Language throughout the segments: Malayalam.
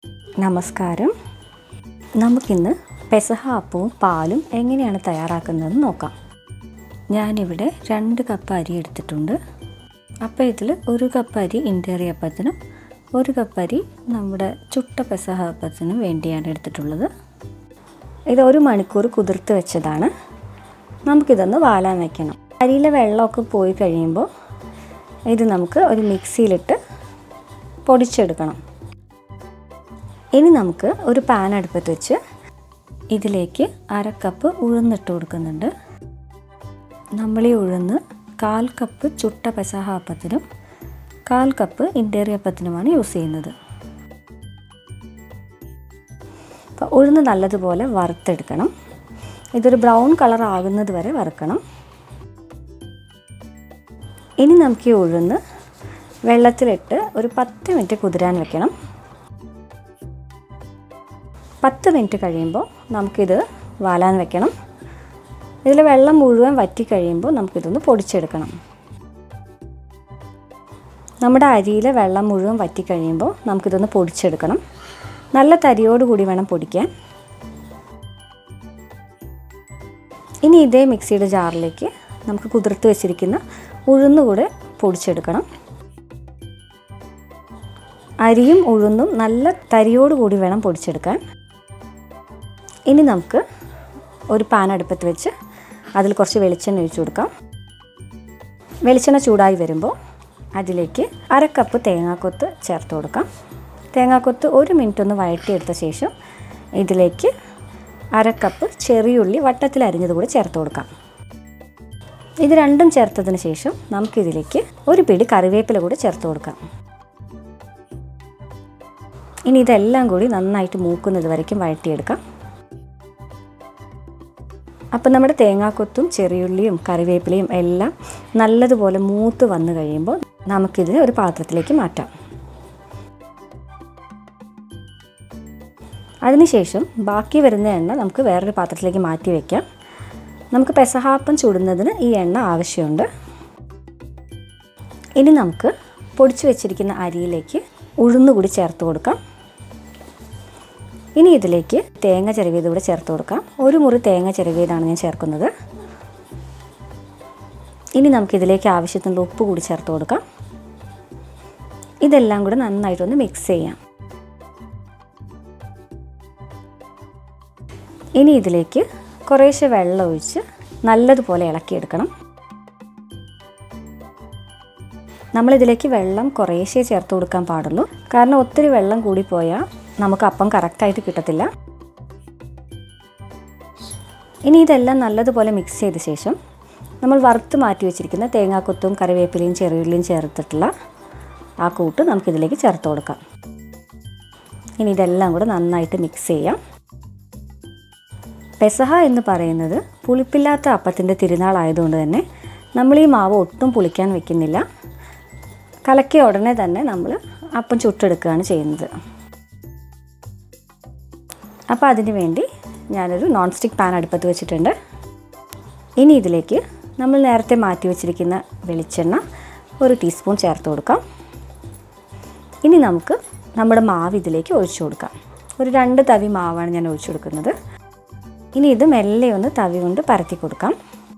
നമസ്കാരം നമുക്കിന്ന് പെസഹ അപ്പവും പാലും എങ്ങനെയാണ് തയ്യാറാക്കുന്നതെന്ന് നോക്കാം ഞാനിവിടെ രണ്ട് കപ്പ് അരി എടുത്തിട്ടുണ്ട് അപ്പോൾ ഇതിൽ ഒരു കപ്പ് അരി ഇൻറ്റേറിയ അപ്പത്തിനും ഒരു കപ്പ് അരി നമ്മുടെ ചുട്ട പെസഹ അപ്പത്തിനും വേണ്ടിയാണ് എടുത്തിട്ടുള്ളത് ഇത് ഒരു മണിക്കൂർ കുതിർത്ത് വെച്ചതാണ് നമുക്കിതൊന്ന് വാലാൻ വയ്ക്കണം അരിയിലെ വെള്ളമൊക്കെ പോയി കഴിയുമ്പോൾ ഇത് നമുക്ക് ഒരു മിക്സിയിലിട്ട് പൊടിച്ചെടുക്കണം ഇനി നമുക്ക് ഒരു പാൻ അടുപ്പത്ത് വെച്ച് ഇതിലേക്ക് അര കപ്പ് ഉഴുന്നിട്ട് കൊടുക്കുന്നുണ്ട് നമ്മൾ ഈ ഉഴുന്ന് കാൽ കപ്പ് ചുട്ട പെസഹ അപ്പത്തിനും കാൽ കപ്പ് ഇൻഡേറി അപ്പത്തിനുമാണ് യൂസ് ചെയ്യുന്നത് അപ്പോൾ ഉഴുന്ന് നല്ലതുപോലെ വറുത്തെടുക്കണം ഇതൊരു ബ്രൗൺ കളർ ആകുന്നത് വരെ വറുക്കണം ഇനി നമുക്ക് ഈ ഉഴുന്ന് വെള്ളത്തിലിട്ട് ഒരു പത്ത് മിനിറ്റ് കുതിരാൻ വെക്കണം പത്ത് മിനിറ്റ് കഴിയുമ്പോൾ നമുക്കിത് വാലാൻ വെക്കണം ഇതിൽ വെള്ളം മുഴുവൻ വറ്റി കഴിയുമ്പോൾ നമുക്കിതൊന്ന് പൊടിച്ചെടുക്കണം നമ്മുടെ അരിയിലെ വെള്ളം മുഴുവൻ വറ്റി കഴിയുമ്പോൾ നമുക്കിതൊന്ന് പൊടിച്ചെടുക്കണം നല്ല തരിയോടുകൂടി വേണം പൊടിക്കാൻ ഇനി ഇതേ മിക്സിയുടെ ജാറിലേക്ക് നമുക്ക് കുതിർത്ത് വെച്ചിരിക്കുന്ന ഉഴുന്നുകൂടെ പൊടിച്ചെടുക്കണം അരിയും ഉഴുന്നും നല്ല തരിയോടുകൂടി വേണം പൊടിച്ചെടുക്കാൻ ഇനി നമുക്ക് ഒരു പാൻ അടുപ്പത്ത് വെച്ച് അതിൽ കുറച്ച് വെളിച്ചെണ്ണ ഒഴിച്ചു കൊടുക്കാം വെളിച്ചെണ്ണ ചൂടായി വരുമ്പോൾ അതിലേക്ക് അര കപ്പ് തേങ്ങാക്കൊത്ത് ചേർത്ത് കൊടുക്കാം തേങ്ങാക്കൊത്ത് ഒരു മിനിറ്റ് ഒന്ന് വഴറ്റിയെടുത്ത ശേഷം ഇതിലേക്ക് അര കപ്പ് ചെറിയുള്ളി വട്ടത്തിൽ അരിഞ്ഞത് കൂടി ചേർത്ത് കൊടുക്കാം ഇത് രണ്ടും ചേർത്തതിന് ശേഷം നമുക്കിതിലേക്ക് ഒരു പിടി കറിവേപ്പില കൂടി ചേർത്ത് കൊടുക്കാം ഇനി ഇതെല്ലാം കൂടി നന്നായിട്ട് മൂക്കുന്നത് വരയ്ക്കും വഴറ്റിയെടുക്കാം അപ്പം നമ്മുടെ തേങ്ങാക്കൊത്തും ചെറിയുള്ളിയും കറിവേപ്പിലയും എല്ലാം നല്ലതുപോലെ മൂത്ത് വന്നു കഴിയുമ്പോൾ നമുക്കിതിനെ ഒരു പാത്രത്തിലേക്ക് മാറ്റാം അതിനുശേഷം ബാക്കി വരുന്ന എണ്ണ നമുക്ക് വേറൊരു പാത്രത്തിലേക്ക് മാറ്റി വയ്ക്കാം നമുക്ക് പെസഹാപ്പം ചുടുന്നതിന് ഈ എണ്ണ ആവശ്യമുണ്ട് ഇനി നമുക്ക് പൊടിച്ചു വെച്ചിരിക്കുന്ന അരിയിലേക്ക് ഉഴുന്നുകൂടി ചേർത്ത് കൊടുക്കാം ഇനി ഇതിലേക്ക് തേങ്ങ ചിരവിയത് കൂടെ ചേർത്ത് കൊടുക്കാം ഒരു മുറി തേങ്ങ ചിരവിയതാണ് ഞാൻ ചേർക്കുന്നത് ഇനി നമുക്കിതിലേക്ക് ആവശ്യത്തിനുള്ള ഉപ്പ് കൂടി ചേർത്ത് കൊടുക്കാം ഇതെല്ലാം കൂടെ നന്നായിട്ടൊന്ന് മിക്സ് ചെയ്യാം ഇനി ഇതിലേക്ക് കുറേശ്ശെ വെള്ളം ഒഴിച്ച് നല്ലതുപോലെ ഇളക്കിയെടുക്കണം നമ്മളിതിലേക്ക് വെള്ളം കുറേശ്ശേ ചേർത്ത് കൊടുക്കാൻ പാടുള്ളൂ കാരണം ഒത്തിരി വെള്ളം കൂടിപ്പോയാൽ നമുക്ക് അപ്പം കറക്റ്റായിട്ട് കിട്ടത്തില്ല ഇനി ഇതെല്ലാം നല്ലതുപോലെ മിക്സ് ചെയ്ത ശേഷം നമ്മൾ വറുത്ത് മാറ്റി വെച്ചിരിക്കുന്ന തേങ്ങാക്കൊത്തും കറിവേപ്പിലയും ചെറിയുള്ളിയും ചേർത്തിട്ടുള്ള ആ കൂട്ട് നമുക്കിതിലേക്ക് ചേർത്ത് കൊടുക്കാം ഇനി ഇതെല്ലാം കൂടെ നന്നായിട്ട് മിക്സ് ചെയ്യാം പെസഹ എന്ന് പറയുന്നത് പുളിപ്പില്ലാത്ത അപ്പത്തിൻ്റെ തിരുനാളായതുകൊണ്ട് തന്നെ നമ്മൾ ഈ മാവ് ഒട്ടും പുളിക്കാൻ വെക്കുന്നില്ല കലക്കിയ ഉടനെ തന്നെ നമ്മൾ അപ്പം ചുട്ടെടുക്കുകയാണ് ചെയ്യുന്നത് അപ്പോൾ അതിന് വേണ്ടി ഞാനൊരു നോൺ സ്റ്റിക്ക് പാൻ അടുപ്പത്ത് വെച്ചിട്ടുണ്ട് ഇനി ഇതിലേക്ക് നമ്മൾ നേരത്തെ മാറ്റി വെച്ചിരിക്കുന്ന വെളിച്ചെണ്ണ ഒരു ടീസ്പൂൺ ചേർത്ത് കൊടുക്കാം ഇനി നമുക്ക് നമ്മുടെ മാവ് ഇതിലേക്ക് ഒഴിച്ചു കൊടുക്കാം ഒരു രണ്ട് തവി മാവാണ് ഞാൻ ഒഴിച്ചു കൊടുക്കുന്നത് ഇനി ഇത് മെല്ലെ ഒന്ന് തവി കൊണ്ട് പരത്തി കൊടുക്കാം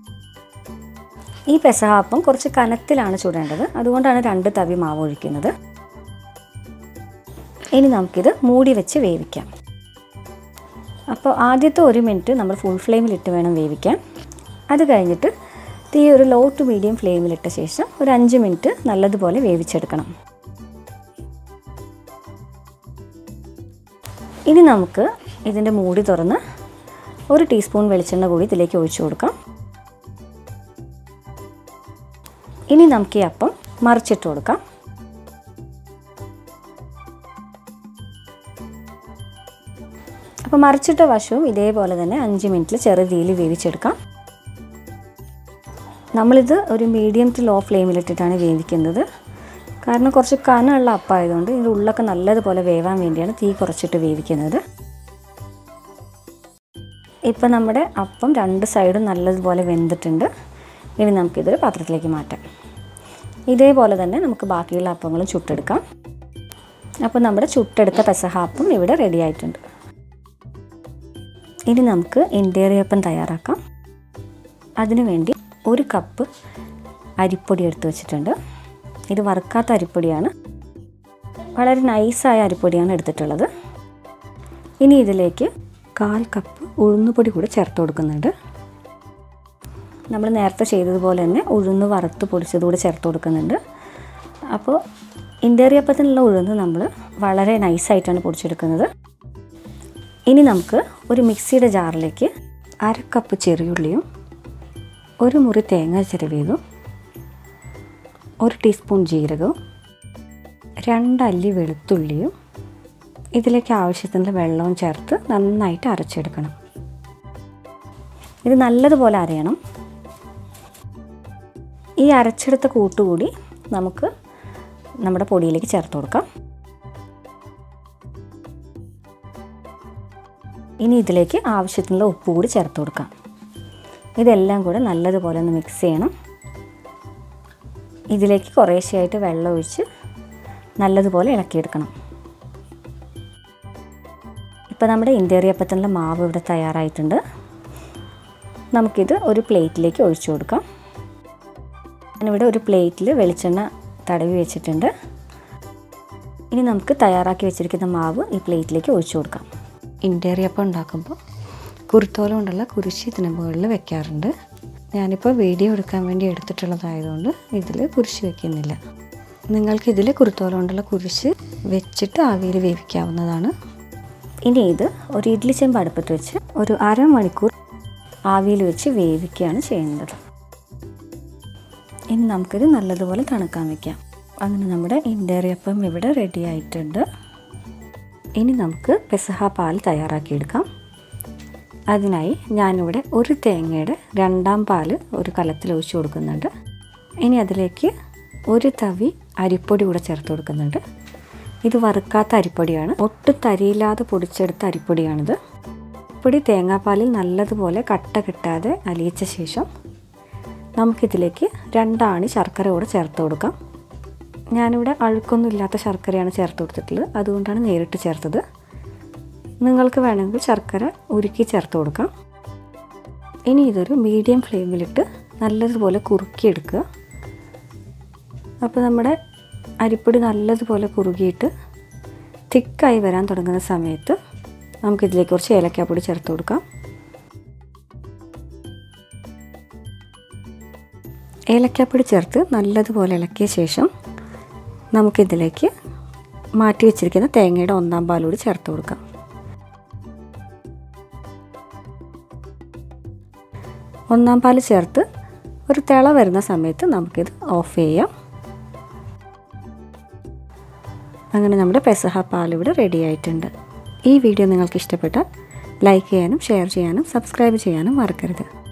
ഈ പെസഹാപ്പം കുറച്ച് കനത്തിലാണ് ചുടേണ്ടത് അതുകൊണ്ടാണ് രണ്ട് തവി മാവ് ഒഴിക്കുന്നത് ഇനി നമുക്കിത് മൂടി വെച്ച് വേവിക്കാം അപ്പോൾ ആദ്യത്തെ ഒരു മിനിറ്റ് നമ്മൾ ഫുൾ ഫ്ലെയിമിലിട്ട് വേണം വേവിക്കാൻ അത് കഴിഞ്ഞിട്ട് തീ ഒരു ലോ ടു മീഡിയം ഫ്ലെയിമിലിട്ട ശേഷം ഒരു അഞ്ച് മിനിറ്റ് നല്ലതുപോലെ വേവിച്ചെടുക്കണം ഇനി നമുക്ക് ഇതിൻ്റെ മൂടി തുറന്ന് ഒരു ടീസ്പൂൺ വെളിച്ചെണ്ണ കൂടി ഇതിലേക്ക് ഒഴിച്ചു കൊടുക്കാം ഇനി നമുക്ക് ഈ അപ്പം മറിച്ചിട്ട് കൊടുക്കാം അപ്പോൾ മറിച്ചിട്ട വശവും ഇതേപോലെ തന്നെ അഞ്ച് മിനിറ്റിൽ ചെറുതീയിൽ വേവിച്ചെടുക്കാം നമ്മളിത് ഒരു മീഡിയം ടു ലോ ഫ്ലെയിമിലിട്ടിട്ടാണ് വേവിക്കുന്നത് കാരണം കുറച്ച് കനമുള്ള അപ്പമായതുകൊണ്ട് ഇതിൻ്റെ ഉള്ളൊക്കെ നല്ലതുപോലെ വേവാൻ വേണ്ടിയാണ് തീ കുറച്ചിട്ട് വേവിക്കുന്നത് ഇപ്പം നമ്മുടെ അപ്പം രണ്ട് സൈഡും നല്ലതുപോലെ വെന്തിട്ടുണ്ട് ഇനി നമുക്കിതൊരു പാത്രത്തിലേക്ക് മാറ്റാം ഇതേപോലെ തന്നെ നമുക്ക് ബാക്കിയുള്ള അപ്പങ്ങളും ചുട്ടെടുക്കാം അപ്പോൾ നമ്മുടെ ചുട്ടെടുത്ത പെസഹാപ്പും ഇവിടെ റെഡി ആയിട്ടുണ്ട് ഇനി നമുക്ക് ഇൻറ്റേറിയപ്പം തയ്യാറാക്കാം അതിനുവേണ്ടി ഒരു കപ്പ് അരിപ്പൊടി എടുത്ത് വെച്ചിട്ടുണ്ട് ഇത് വറുക്കാത്ത അരിപ്പൊടിയാണ് വളരെ നൈസായ അരിപ്പൊടിയാണ് എടുത്തിട്ടുള്ളത് ഇനി ഇതിലേക്ക് കാൽ കപ്പ് ഉഴുന്നുപൊടി കൂടി ചേർത്ത് കൊടുക്കുന്നുണ്ട് നമ്മൾ നേരത്തെ ചെയ്തതുപോലെ തന്നെ ഉഴുന്ന് വറുത്ത് പൊടിച്ചത് കൂടി ചേർത്ത് കൊടുക്കുന്നുണ്ട് അപ്പോൾ ഇൻറ്റേറിയപ്പത്തിനുള്ള ഉഴുന്ന് നമ്മൾ വളരെ നൈസായിട്ടാണ് പൊടിച്ചെടുക്കുന്നത് ഇനി നമുക്ക് ഒരു മിക്സിയുടെ ജാറിലേക്ക് അര കപ്പ് ചെറിയുള്ളിയും ഒരു മുറി തേങ്ങ ചിരവിയതും ഒരു ടീസ്പൂൺ ജീരകവും രണ്ടല്ലി വെളുത്തുള്ളിയും ഇതിലേക്ക് ആവശ്യത്തിനുള്ള വെള്ളവും ചേർത്ത് നന്നായിട്ട് അരച്ചെടുക്കണം ഇത് നല്ലതുപോലെ അരയണം ഈ അരച്ചെടുത്ത കൂട്ടുകൂടി നമുക്ക് നമ്മുടെ പൊടിയിലേക്ക് ചേർത്ത് കൊടുക്കാം ഇനി ഇതിലേക്ക് ആവശ്യത്തിനുള്ള ഉപ്പ് കൂടി ചേർത്ത് കൊടുക്കാം ഇതെല്ലാം കൂടെ നല്ലതുപോലെ ഒന്ന് മിക്സ് ചെയ്യണം ഇതിലേക്ക് കുറേശ്ശെയായിട്ട് വെള്ളം ഒഴിച്ച് നല്ലതുപോലെ ഇളക്കിയെടുക്കണം ഇപ്പോൾ നമ്മുടെ ഇന്ത്യറിയപ്പത്തിനുള്ള മാവ് ഇവിടെ തയ്യാറായിട്ടുണ്ട് നമുക്കിത് ഒരു പ്ലേറ്റിലേക്ക് ഒഴിച്ചു കൊടുക്കാം ഞാനിവിടെ ഒരു പ്ലേറ്റിൽ വെളിച്ചെണ്ണ തടവി വെച്ചിട്ടുണ്ട് ഇനി നമുക്ക് തയ്യാറാക്കി വെച്ചിരിക്കുന്ന മാവ് ഈ പ്ലേറ്റിലേക്ക് ഒഴിച്ചു കൊടുക്കാം ഇൻറ്റേറിയപ്പം ഉണ്ടാക്കുമ്പോൾ കുരുത്തോല കൊണ്ടുള്ള കുരിശ് ഇതിന് മുകളിൽ വെക്കാറുണ്ട് ഞാനിപ്പോൾ വീഡിയോ എടുക്കാൻ വേണ്ടി എടുത്തിട്ടുള്ളതായതുകൊണ്ട് ഇതിൽ കുരിശ് വെക്കുന്നില്ല നിങ്ങൾക്കിതിൽ കുരുത്തോല കൊണ്ടുള്ള കുരിശ് വെച്ചിട്ട് ആവിയിൽ വേവിക്കാവുന്നതാണ് ഇനി ഇത് ഒരു ഇഡ്ലി ചെമ്പ് അടുപ്പത്ത് വെച്ച് ഒരു അരമണിക്കൂർ ആവിയിൽ വെച്ച് വേവിക്കുകയാണ് ചെയ്യുന്നത് ഇനി നമുക്കിത് നല്ലതുപോലെ തണുക്കാൻ വയ്ക്കാം അങ്ങനെ നമ്മുടെ ഇൻഡേറിയപ്പം ഇവിടെ റെഡി ആയിട്ടുണ്ട് ഇനി നമുക്ക് പെസഹ പാൽ തയ്യാറാക്കിയെടുക്കാം അതിനായി ഞാനിവിടെ ഒരു തേങ്ങയുടെ രണ്ടാം പാൽ ഒരു കലത്തിൽ ഒഴിച്ചു കൊടുക്കുന്നുണ്ട് ഇനി അതിലേക്ക് ഒരു തവി അരിപ്പൊടി കൂടെ ചേർത്ത് കൊടുക്കുന്നുണ്ട് ഇത് വറുക്കാത്ത അരിപ്പൊടിയാണ് ഒട്ടും തരിയില്ലാതെ പൊടിച്ചെടുത്ത അരിപ്പൊടിയാണിത് അരിപ്പൊടി തേങ്ങാപ്പാലിൽ നല്ലതുപോലെ കട്ട കിട്ടാതെ അലിയിച്ച ശേഷം നമുക്കിതിലേക്ക് രണ്ടാണി ശർക്കര കൂടെ ചേർത്ത് കൊടുക്കാം ഞാനിവിടെ അഴുക്കൊന്നും ഇല്ലാത്ത ശർക്കരയാണ് ചേർത്ത് കൊടുത്തിട്ടുള്ളത് അതുകൊണ്ടാണ് നേരിട്ട് ചേർത്തത് നിങ്ങൾക്ക് വേണമെങ്കിൽ ശർക്കര ഉരുക്കി ചേർത്ത് കൊടുക്കാം ഇനി ഇതൊരു മീഡിയം ഫ്ലെയിമിലിട്ട് നല്ലതുപോലെ കുറുക്കിയെടുക്കുക അപ്പോൾ നമ്മുടെ അരിപ്പൊടി നല്ലതുപോലെ കുറുകിയിട്ട് തിക്കായി വരാൻ തുടങ്ങുന്ന സമയത്ത് നമുക്കിതിലേക്ക് കുറച്ച് ഏലക്കാപ്പൊടി ചേർത്ത് കൊടുക്കാം ഏലക്കാപ്പൊടി ചേർത്ത് നല്ലതുപോലെ ഇളക്കിയ ശേഷം നമുക്കിതിലേക്ക് മാറ്റി വെച്ചിരിക്കുന്ന തേങ്ങയുടെ ഒന്നാം പാലൂടി ചേർത്ത് കൊടുക്കാം ഒന്നാം പാൽ ചേർത്ത് ഒരു തിള വരുന്ന സമയത്ത് നമുക്കിത് ഓഫ് ചെയ്യാം അങ്ങനെ നമ്മുടെ പെസഹ പാൽ ഇവിടെ റെഡി ആയിട്ടുണ്ട് ഈ വീഡിയോ നിങ്ങൾക്ക് ഇഷ്ടപ്പെട്ടാൽ ലൈക്ക് ചെയ്യാനും ഷെയർ ചെയ്യാനും സബ്സ്ക്രൈബ് ചെയ്യാനും മറക്കരുത്